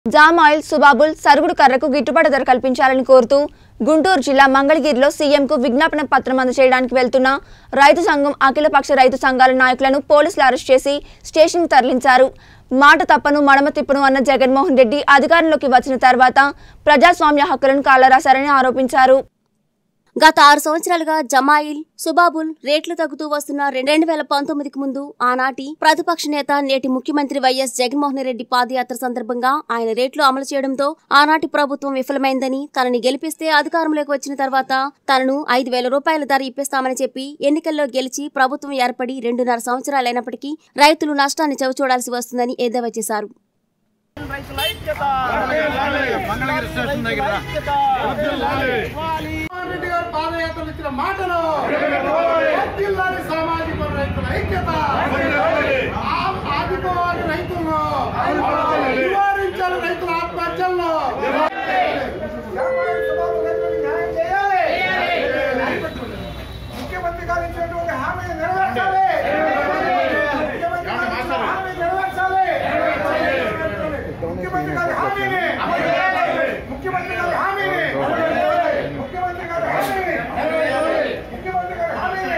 jam oil సుబాబుల్ సరుగుడు కర్రకు గిట్టుబాటు ధర కల్పించాలని కోరుతూ గుంటూరు జిల్లా మంగళగిరిలో సీఎంకు విజ్ఞాపన పత్రం అందజేయడానికి వెళ్తున్న రైతు సంఘం అఖిలపక్ష రైతు సంఘాల నాయకులను పోలీసులు అరెస్ట్ చేసి స్టేషన్కు తరలించారు మాట తప్పను మడమ తిప్పను అన్న జగన్మోహన్ రెడ్డి అధికారంలోకి వచ్చిన తర్వాత ప్రజాస్వామ్య హక్కులను కాలరాశారని ఆరోపించారు గత ఆరు సంవత్సరాలుగా జమాయిల్ సుబాబుల్ రేట్లు తగ్గుతూ వస్తున్న రెండు వేల పంతొమ్మిదికి ముందు ఆనాటి ప్రతిపక్ష నేత నేటి ముఖ్యమంత్రి వైఎస్ జగన్మోహన్ రెడ్డి పాదయాత్ర సందర్భంగా ఆయన రేట్లు అమలు చేయడంతో ఆనాటి ప్రభుత్వం విఫలమైందని తనని గెలిపిస్తే అధికారంలోకి వచ్చిన తర్వాత తనను ఐదు వేల రూపాయల ధర ఇప్పిస్తామని చెప్పి ఎన్నికల్లో గెలిచి ప్రభుత్వం ఏర్పడి రెండున్నర సంవత్సరాలైనప్పటికీ రైతులు నష్టాన్ని చవిచూడాల్సి వస్తుందని ఎద్దేవా చేశారు జగన్మోహన్ రెడ్డి గారు పాదయాత్రలు ఇచ్చిన మాటలు వర్ధిల్లాలి సామాజిక రైతుల ఐక్యత ఆ- ఆదుకోవాలి రైతులను నివారించాలి రైతుల ఆత్మహత్యలను ముఖ్యమంత్రి గారు ఇచ్చినటువంటి హామీని నెరవేర్చాలి ముఖ్యమంత్రి గారు ఇచ్చిన హామీని నెరవేర్చాలి ముఖ్యమంత్రి గారి హామీని ముఖ్యమంత్రి గారి హామీని ముఖ్యమంత్రి గారి హామీని ముఖ్యమంత్రి గారి హామీని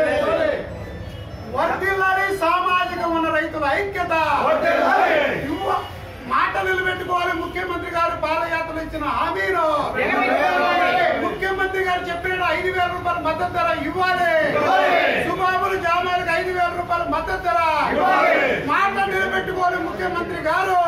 వర్ధిల్లాలి సామాజిక ఉన్న రైతుల ఐక్యత యువ- మాట నిలబెట్టుకోవాలి ముఖ్యమంత్రి గారు పాదయాత్రలు ఇచ్చిన హామీను ముఖ్యమంత్రి గారు చెప్పిన ఐదు వేల రూపాయల మద్దతు ధర ఇవ్వాలి సుబాబులు జామాలకు ఐదు వేల రూపాయల మద్దతు ధర మాట నిలబెట్టుకోవాలి ముఖ్యమంత్రి గారు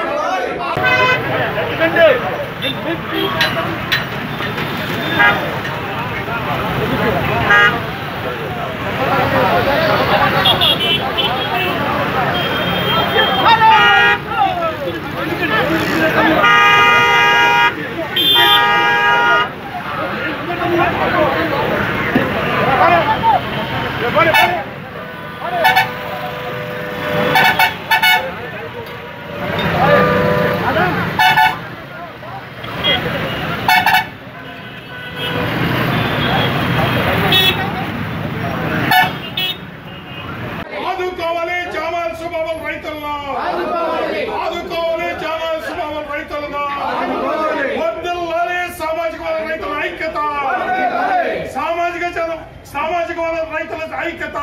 ఆదుకోవాలి జామాల్ సుబాబుల్ రైతులను ఆదుకోవాలి జామాల్ సుబాబుల్ రైతులను వద్దుల్లాలి సామాజిక వర్గ రైతుల ఐక్యత సామాజిక జన- సామాజిక వర్గ రైతుల ఐక్యత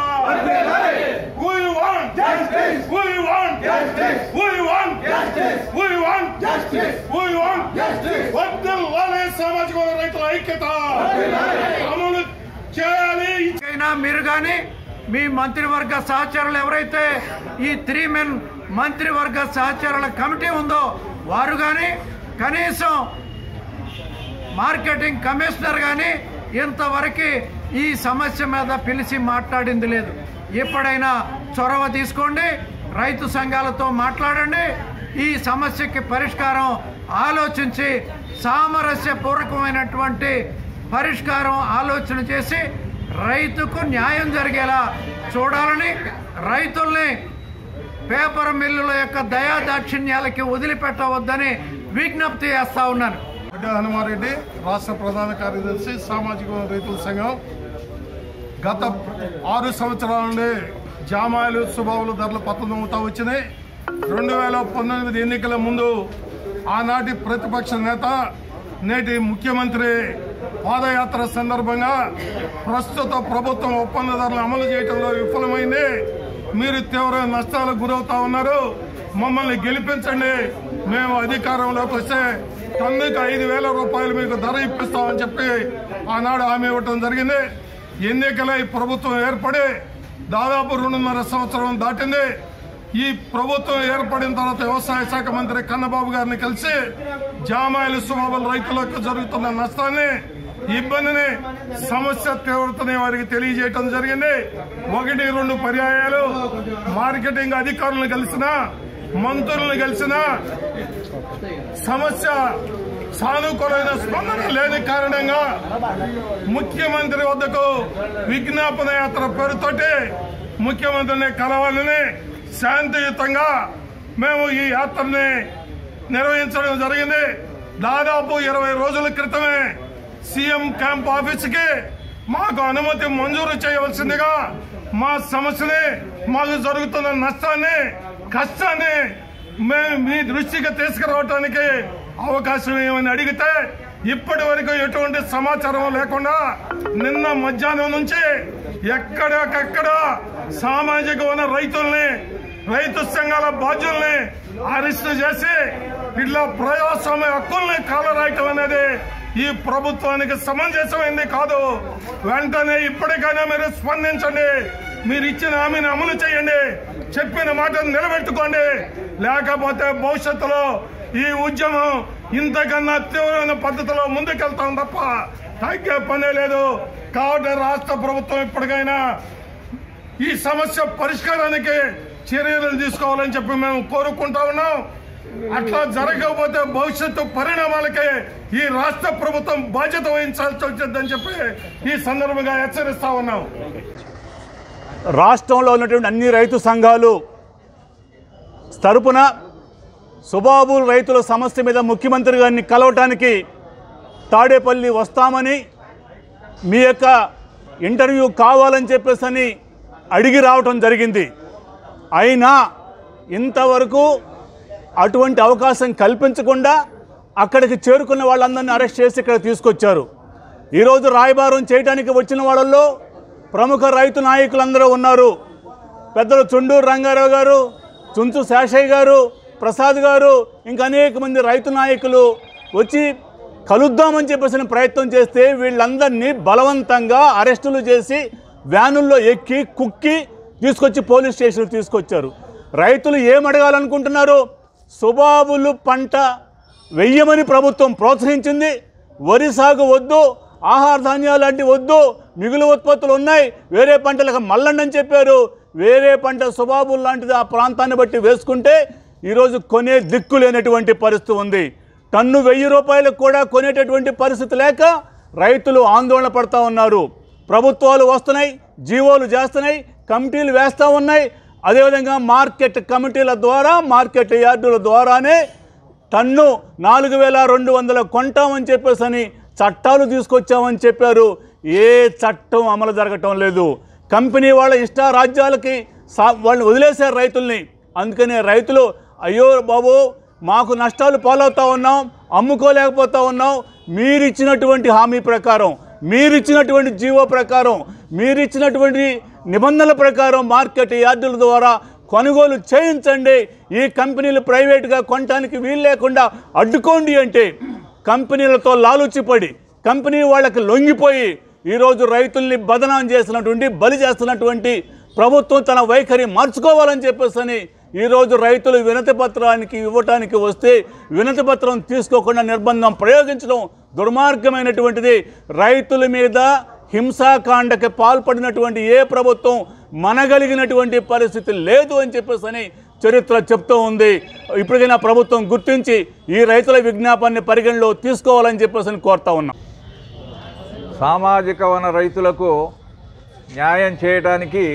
We want We want We want We want We want వద్దుల్లాలి సామాజిక వర్గ రైతుల ఐక్యత అమలు చేయాలి అయినా మీరు కానీ మీ మంత్రివర్గ సహచరులు ఎవరైతే ఈ త్రీ మెన్ మంత్రివర్గ సహచరుల కమిటీ ఉందో వారు కానీ కనీసం మార్కెటింగ్ కమిషనర్ కానీ ఇంతవరకు ఈ సమస్య మీద పిలిచి మాట్లాడింది లేదు ఎప్పుడైనా చొరవ తీసుకోండి రైతు సంఘాలతో మాట్లాడండి ఈ సమస్యకి పరిష్కారం ఆలోచించి సామరస్యపూర్వకమైనటువంటి పరిష్కారం ఆలోచన చేసి రైతుకు న్యాయం జరిగేలా చూడాలని రైతుల్ని పేపర్ మిల్లుల యొక్క దయా దాక్షిణ్యాలకి వదిలిపెట్టవద్దని విజ్ఞప్తి చేస్తా ఉన్నాను గడ్డ హనుమారెడ్డి రాష్ట్ర ప్రధాన కార్యదర్శి సామాజిక రైతుల సంఘం గత ఆరు సంవత్సరాల నుండి జామాయిలు సుబావులు ధరలు పతనమవుతా వచ్చినాయి రెండు వేల పంతొమ్మిది ఎన్నికల ముందు ఆనాటి ప్రతిపక్ష నేత నేటి ముఖ్యమంత్రి పాదయాత్ర సందర్భంగా ప్రస్తుత ప్రభుత్వం ఒప్పందదారులు అమలు చేయడంలో విఫలమైంది మీరు తీవ్ర నష్టాలకు గురవుతా ఉన్నారు మమ్మల్ని గెలిపించండి మేము అధికారంలోకి వస్తే టన్నుకు ఐదు వేల రూపాయలు మీకు ధర ఇప్పిస్తామని చెప్పి ఆనాడు హామీ ఇవ్వటం జరిగింది ఎన్నికలై ప్రభుత్వం ఏర్పడి దాదాపు రెండున్నర సంవత్సరం దాటింది ఈ ప్రభుత్వం ఏర్పడిన తర్వాత వ్యవసాయ శాఖ మంత్రి కన్నబాబు గారిని కలిసి జామాయిలు సుమాబుల రైతులకు జరుగుతున్న నష్టాన్ని ఇబ్బందిని సమస్య తీవ్రతని వారికి తెలియజేయటం జరిగింది ఒకటి రెండు పర్యాయాలు మార్కెటింగ్ అధికారులను కలిసిన మంత్రులను కలిసిన సమస్య సానుకూలమైన స్పందన లేని కారణంగా ముఖ్యమంత్రి వద్దకు విజ్ఞాపన యాత్ర పేరుతోటి ముఖ్యమంత్రిని కలవాలని శాంతియుతంగా మేము ఈ యాత్రని నిర్వహించడం జరిగింది దాదాపు ఇరవై రోజుల క్రితమే సీఎం క్యాంప్ ఆఫీస్కి మాకు అనుమతి మంజూరు చేయవలసిందిగా మా సమస్యని మాకు జరుగుతున్న నష్టాన్ని కష్టాన్ని మేము మీ దృష్టికి తీసుకురావటానికి అవకాశం ఏమని అడిగితే ఇప్పటి వరకు ఎటువంటి సమాచారం లేకుండా నిన్న మధ్యాహ్నం నుంచి ఎక్కడికక్కడ సామాజిక వన రైతుల్ని రైతు సంఘాల బాధ్యుల్ని అరెస్ట్ చేసి ఇట్లా ప్రజాస్వామ్య హక్కుల్ని కాలరాయటం అనేది ఈ ప్రభుత్వానికి సమంజసమైంది కాదు వెంటనే ఇప్పటికైనా మీరు స్పందించండి మీరు ఇచ్చిన హామీని అమలు చేయండి చెప్పిన మాటను నిలబెట్టుకోండి లేకపోతే భవిష్యత్తులో ఈ ఉద్యమం ఇంతకన్నా తీవ్రమైన పద్ధతిలో ముందుకెళ్తాం తప్ప తగ్గే పనే లేదు కాబట్టి రాష్ట్ర ప్రభుత్వం ఇప్పటికైనా ఈ సమస్య పరిష్కారానికి చర్యలు తీసుకోవాలని చెప్పి మేము కోరుకుంటా ఉన్నాం అట్లా జరగకపోతే భవిష్యత్తు పరిణామాలకే ఈ రాష్ట్ర ప్రభుత్వం బాధ్యత వహించాల్సి వచ్చిందని చెప్పి ఈ సందర్భంగా హెచ్చరిస్తా ఉన్నాం రాష్ట్రంలో ఉన్నటువంటి అన్ని రైతు సంఘాలు తరపున సుబాబుల్ రైతుల సమస్య మీద ముఖ్యమంత్రి గారిని కలవటానికి తాడేపల్లి వస్తామని మీ యొక్క ఇంటర్వ్యూ కావాలని చెప్పేసి అని అడిగి రావటం జరిగింది అయినా ఇంతవరకు అటువంటి అవకాశం కల్పించకుండా అక్కడికి చేరుకున్న వాళ్ళందరినీ అరెస్ట్ చేసి ఇక్కడ తీసుకొచ్చారు ఈరోజు రాయబారం చేయడానికి వచ్చిన వాళ్ళల్లో ప్రముఖ రైతు నాయకులందరూ ఉన్నారు పెద్దలు చుండూరు రంగారావు గారు చుంచు శేషయ్య గారు ప్రసాద్ గారు ఇంకా అనేక మంది రైతు నాయకులు వచ్చి కలుద్దామని చెప్పేసిన ప్రయత్నం చేస్తే వీళ్ళందరినీ బలవంతంగా అరెస్టులు చేసి వ్యానుల్లో ఎక్కి కుక్కి తీసుకొచ్చి పోలీస్ స్టేషన్కి తీసుకొచ్చారు రైతులు ఏం అడగాలనుకుంటున్నారు సుబాబులు పంట వెయ్యమని ప్రభుత్వం ప్రోత్సహించింది వరి సాగు వద్దు ఆహార ధాన్యాలు లాంటివి వద్దు మిగులు ఉత్పత్తులు ఉన్నాయి వేరే పంటలకు మల్లండి అని చెప్పారు వేరే పంట సుబాబులు లాంటిది ఆ ప్రాంతాన్ని బట్టి వేసుకుంటే ఈరోజు కొనే దిక్కు లేనటువంటి పరిస్థితి ఉంది టన్ను వెయ్యి రూపాయలకు కూడా కొనేటటువంటి పరిస్థితి లేక రైతులు ఆందోళన పడతా ఉన్నారు ప్రభుత్వాలు వస్తున్నాయి జీవోలు చేస్తున్నాయి కమిటీలు వేస్తూ ఉన్నాయి అదేవిధంగా మార్కెట్ కమిటీల ద్వారా మార్కెట్ యార్డుల ద్వారానే టన్ను నాలుగు వేల రెండు వందల కొంటామని చెప్పేసి అని చట్టాలు తీసుకొచ్చామని చెప్పారు ఏ చట్టం అమలు జరగటం లేదు కంపెనీ వాళ్ళ ఇష్టారాజ్యాలకి సా వాళ్ళని వదిలేశారు రైతుల్ని అందుకనే రైతులు అయ్యో బాబు మాకు నష్టాలు పాలవుతా ఉన్నాం అమ్ముకోలేకపోతా ఉన్నాం మీరిచ్చినటువంటి హామీ ప్రకారం మీరిచ్చినటువంటి జీవో ప్రకారం మీరిచ్చినటువంటి నిబంధనల ప్రకారం మార్కెట్ యార్డుల ద్వారా కొనుగోలు చేయించండి ఈ కంపెనీలు ప్రైవేట్గా కొనడానికి వీలు లేకుండా అడ్డుకోండి అంటే కంపెనీలతో లాలుచిపడి కంపెనీ వాళ్ళకి లొంగిపోయి ఈరోజు రైతుల్ని బదనాం చేసినటువంటి బలి చేస్తున్నటువంటి ప్రభుత్వం తన వైఖరి మార్చుకోవాలని చెప్పేసి అని ఈరోజు రైతులు వినతి పత్రానికి ఇవ్వటానికి వస్తే వినతి పత్రం తీసుకోకుండా నిర్బంధం ప్రయోగించడం దుర్మార్గమైనటువంటిది రైతుల మీద హింసాకాండకి పాల్పడినటువంటి ఏ ప్రభుత్వం మనగలిగినటువంటి పరిస్థితి లేదు అని చెప్పేసి అని చరిత్ర చెప్తూ ఉంది ఇప్పటికైనా ప్రభుత్వం గుర్తించి ఈ రైతుల విజ్ఞాపాన్ని పరిగణలో తీసుకోవాలని చెప్పేసి అని కోరుతా ఉన్నాం సామాజిక వన రైతులకు న్యాయం చేయడానికి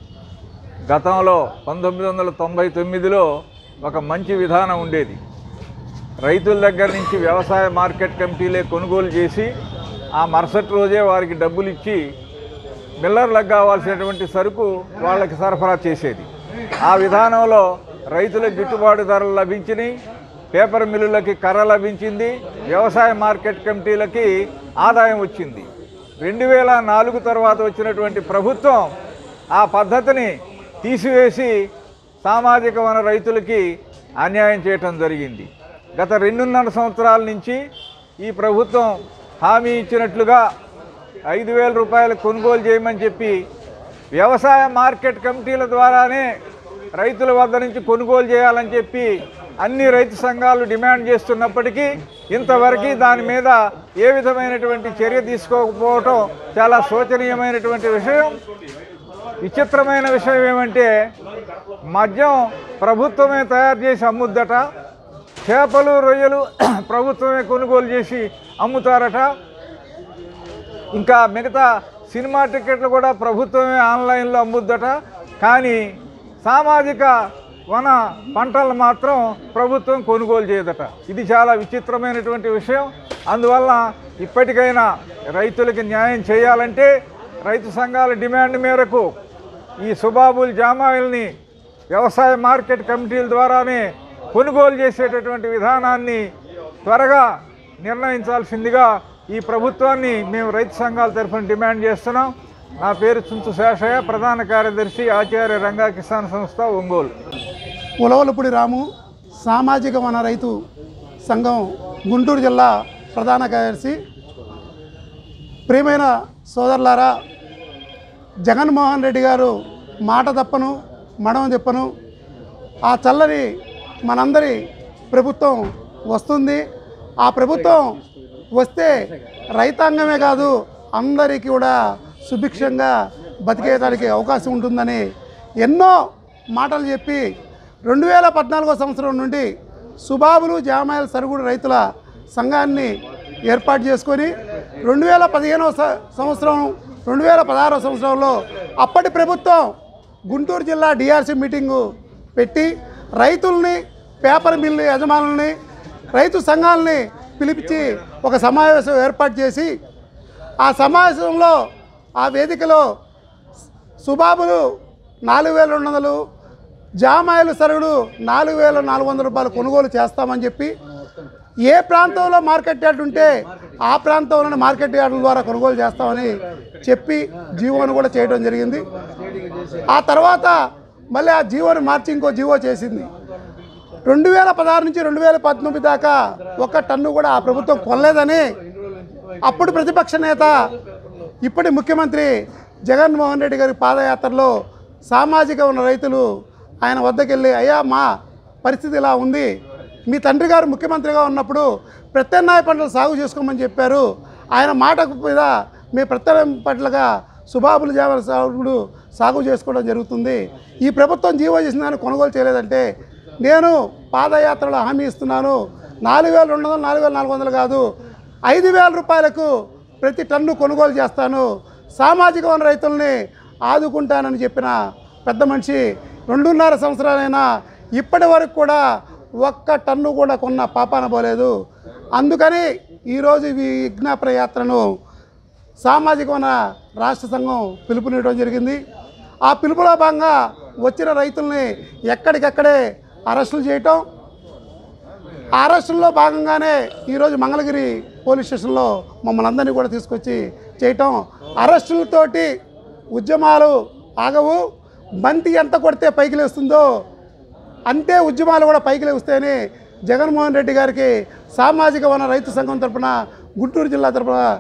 గతంలో పంతొమ్మిది వందల తొంభై తొమ్మిదిలో ఒక మంచి విధానం ఉండేది రైతుల దగ్గర నుంచి వ్యవసాయ మార్కెట్ కమిటీలే కొనుగోలు చేసి ఆ మరుసటి రోజే వారికి డబ్బులు ఇచ్చి మిల్లర్లకు కావాల్సినటువంటి సరుకు వాళ్ళకి సరఫరా చేసేది ఆ విధానంలో రైతులకు గిట్టుబాటు ధరలు లభించినాయి పేపర్ మిల్లులకి కర్ర లభించింది వ్యవసాయ మార్కెట్ కమిటీలకి ఆదాయం వచ్చింది రెండు వేల నాలుగు తర్వాత వచ్చినటువంటి ప్రభుత్వం ఆ పద్ధతిని తీసివేసి సామాజిక వన రైతులకి అన్యాయం చేయటం జరిగింది గత రెండున్నర సంవత్సరాల నుంచి ఈ ప్రభుత్వం హామీ ఇచ్చినట్లుగా ఐదు వేల రూపాయలు కొనుగోలు చేయమని చెప్పి వ్యవసాయ మార్కెట్ కమిటీల ద్వారానే రైతుల వద్ద నుంచి కొనుగోలు చేయాలని చెప్పి అన్ని రైతు సంఘాలు డిమాండ్ చేస్తున్నప్పటికీ ఇంతవరకు దాని మీద ఏ విధమైనటువంటి చర్య తీసుకోకపోవటం చాలా శోచనీయమైనటువంటి విషయం విచిత్రమైన విషయం ఏమంటే మద్యం ప్రభుత్వమే తయారు చేసి అమ్ముద్దట చేపలు రొయ్యలు ప్రభుత్వమే కొనుగోలు చేసి అమ్ముతారట ఇంకా మిగతా సినిమా టికెట్లు కూడా ప్రభుత్వమే ఆన్లైన్లో అమ్ముద్దట కానీ సామాజిక వన పంటలు మాత్రం ప్రభుత్వం కొనుగోలు చేయదట ఇది చాలా విచిత్రమైనటువంటి విషయం అందువల్ల ఇప్పటికైనా రైతులకి న్యాయం చేయాలంటే రైతు సంఘాల డిమాండ్ మేరకు ఈ సుబాబుల్ జామాయిల్ని వ్యవసాయ మార్కెట్ కమిటీల ద్వారానే కొనుగోలు చేసేటటువంటి విధానాన్ని త్వరగా నిర్ణయించాల్సిందిగా ఈ ప్రభుత్వాన్ని మేము రైతు సంఘాల తరఫున డిమాండ్ చేస్తున్నాం నా పేరు చుంచు శేషయ్య ప్రధాన కార్యదర్శి ఆచార్య రంగా కిసాన్ సంస్థ ఒంగోలు ఉలవలపూడి రాము సామాజిక వన రైతు సంఘం గుంటూరు జిల్లా ప్రధాన కార్యదర్శి ప్రియమైన సోదరులారా జగన్మోహన్ రెడ్డి గారు మాట తప్పను మడమ తిప్పను ఆ చల్లని మనందరి ప్రభుత్వం వస్తుంది ఆ ప్రభుత్వం వస్తే రైతాంగమే కాదు అందరికీ కూడా సుభిక్షంగా బతికేయడానికి అవకాశం ఉంటుందని ఎన్నో మాటలు చెప్పి రెండు వేల పద్నాలుగో సంవత్సరం నుండి సుబాబులు జామాయిల సరుగుడు రైతుల సంఘాన్ని ఏర్పాటు చేసుకొని రెండు వేల పదిహేనవ స- సంవత్సరం రెండు వేల పదహారవ సంవత్సరంలో అప్పటి ప్రభుత్వం గుంటూరు జిల్లా డిఆర్సీ మీటింగు పెట్టి రైతుల్ని పేపర్ మిల్లు యజమానుల్ని రైతు సంఘాలని పిలిపించి ఒక సమావేశం ఏర్పాటు చేసి ఆ సమావేశంలో ఆ వేదికలో సుబాబులు నాలుగు వేల రెండు వందలు జామాయిలు సరుడు నాలుగు వేల నాలుగు వందల రూపాయలు కొనుగోలు చేస్తామని చెప్పి ఏ ప్రాంతంలో మార్కెట్ యార్డ్ ఉంటే ఆ ప్రాంతంలోని మార్కెట్ యార్డుల ద్వారా కొనుగోలు చేస్తామని చెప్పి జీవోను కూడా చేయడం జరిగింది ఆ తర్వాత మళ్ళీ ఆ జీవోని మార్చి ఇంకో జీవో చేసింది రెండు వేల పదహారు నుంచి రెండు వేల పంతొమ్మిది దాకా ఒక్క టన్ను కూడా ఆ ప్రభుత్వం కొనలేదని అప్పుడు ప్రతిపక్ష నేత ఇప్పటి ముఖ్యమంత్రి జగన్మోహన్ రెడ్డి గారి పాదయాత్రలో సామాజిక ఉన్న రైతులు ఆయన వద్దకు వెళ్ళి అయ్యా మా పరిస్థితి ఇలా ఉంది మీ తండ్రి గారు ముఖ్యమంత్రిగా ఉన్నప్పుడు ప్రత్యామ్నాయ పంటలు సాగు చేసుకోమని చెప్పారు ఆయన మాట మీద మీ ప్రత్యామ్నాయ పంటలుగా సుబాబులు జామల సాగుడు సాగు చేసుకోవడం జరుగుతుంది ఈ ప్రభుత్వం జీవో చేసిన దాన్ని కొనుగోలు చేయలేదంటే నేను పాదయాత్రలో హామీ ఇస్తున్నాను నాలుగు వేల రెండు వందలు నాలుగు వేల నాలుగు వందలు కాదు ఐదు వేల రూపాయలకు ప్రతి టన్ను కొనుగోలు చేస్తాను సామాజిక వన రైతుల్ని ఆదుకుంటానని చెప్పిన పెద్ద మనిషి రెండున్నర సంవత్సరాలైనా ఇప్పటి వరకు కూడా ఒక్క టన్ను కూడా కొన్న పాపాన పోలేదు అందుకని ఈరోజు ఈ విజ్ఞాపన యాత్రను సామాజిక వన రాష్ట్ర సంఘం పిలుపునివ్వడం జరిగింది ఆ పిలుపులో భాగంగా వచ్చిన రైతుల్ని ఎక్కడికక్కడే అరెస్టులు చేయటం ఆ అరెస్టుల్లో భాగంగానే ఈరోజు మంగళగిరి పోలీస్ స్టేషన్లో మమ్మల్ని అందరినీ కూడా తీసుకొచ్చి చేయటం అరెస్టులతోటి ఉద్యమాలు ఆగవు బంతి ఎంత కొడితే పైకి లేస్తుందో అంతే ఉద్యమాలు కూడా పైకి లేస్తాయని జగన్మోహన్ రెడ్డి గారికి సామాజిక వన రైతు సంఘం తరపున గుంటూరు జిల్లా తరపున